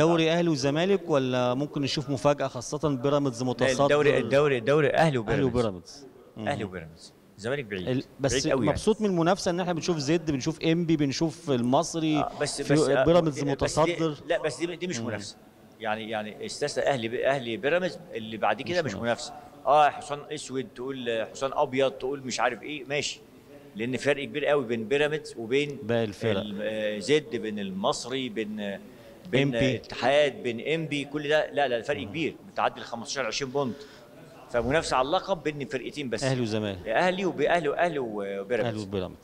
الدوري اهلي وزمالك ولا ممكن نشوف مفاجاه خاصه بيراميدز لا، متصدر الدوري الدوري الدوري اهلي اهلي وبيراميدز وبيراميدز مم. اهلي وبيراميدز الزمالك بعيد ال- بس بعيد قوي مبسوط من المنافسه ان احنا بنشوف زد بنشوف انبي بنشوف المصري يعني. آه، بس في بس آه، بيراميدز بس دي- متصدر لا بس دي دي مش منافسه يعني يعني استثنى اهلي اهلي بيراميدز اللي بعد كده مش مش منافسه اه حصان اسود تقول حصان ابيض تقول مش عارف ايه ماشي لان فرق كبير قوي بين بيراميدز وبين باقي الفرق. ال- آه، زد بين المصري بين آه، بين إمبي. آه، اتحاد بين انبي كل ده لا لا الفرق كبير بتعدي ال 15 20 بونت فمنافسه على اللقب بين فرقتين بس اهلي وزمالك اهلي وباهلي واهلي اهلي وبيراميدز وبيراميدز